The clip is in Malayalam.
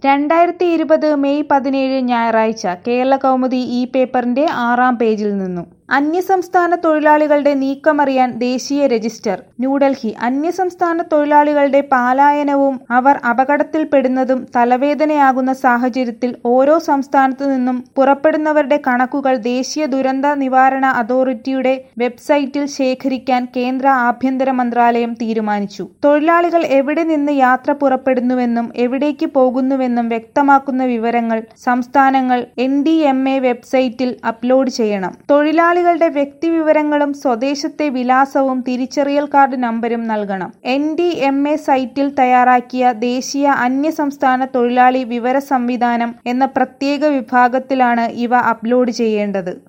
രണ്ടായിരത്തി ഇരുപത് മെയ് പതിനേഴ് ഞായറാഴ്ച കേരളകൗമുദി ഈ പേപ്പറിന്റെ ആറാം പേജിൽ നിന്നും അന്യസംസ്ഥാന തൊഴിലാളികളുടെ നീക്കമറിയാൻ ദേശീയ രജിസ്റ്റർ ന്യൂഡൽഹി അന്യസംസ്ഥാന തൊഴിലാളികളുടെ പലായനവും അവർ അപകടത്തിൽപ്പെടുന്നതും തലവേദനയാകുന്ന സാഹചര്യത്തിൽ ഓരോ സംസ്ഥാനത്തു നിന്നും പുറപ്പെടുന്നവരുടെ കണക്കുകൾ ദേശീയ ദുരന്ത നിവാരണ അതോറിറ്റിയുടെ വെബ്സൈറ്റിൽ ശേഖരിക്കാൻ കേന്ദ്ര ആഭ്യന്തര മന്ത്രാലയം തീരുമാനിച്ചു തൊഴിലാളികൾ എവിടെ നിന്ന് യാത്ര പുറപ്പെടുന്നുവെന്നും എവിടേക്ക് പോകുന്നുവെന്നും വ്യക്തമാക്കുന്ന വിവരങ്ങൾ സംസ്ഥാനങ്ങൾ എൻ ഡി എം എ വെബ്സൈറ്റിൽ അപ്ലോഡ് ചെയ്യണം തൊഴിലാളികളുടെ വ്യക്തിവിവരങ്ങളും സ്വദേശത്തെ വിലാസവും തിരിച്ചറിയൽ കാർഡ് നമ്പരും നൽകണം എൻ ഡി എം എ സൈറ്റിൽ തയ്യാറാക്കിയ ദേശീയ അന്യസംസ്ഥാന തൊഴിലാളി വിവര സംവിധാനം എന്ന പ്രത്യേക വിഭാഗത്തിലാണ് ഇവ അപ്ലോഡ് ചെയ്യേണ്ടത്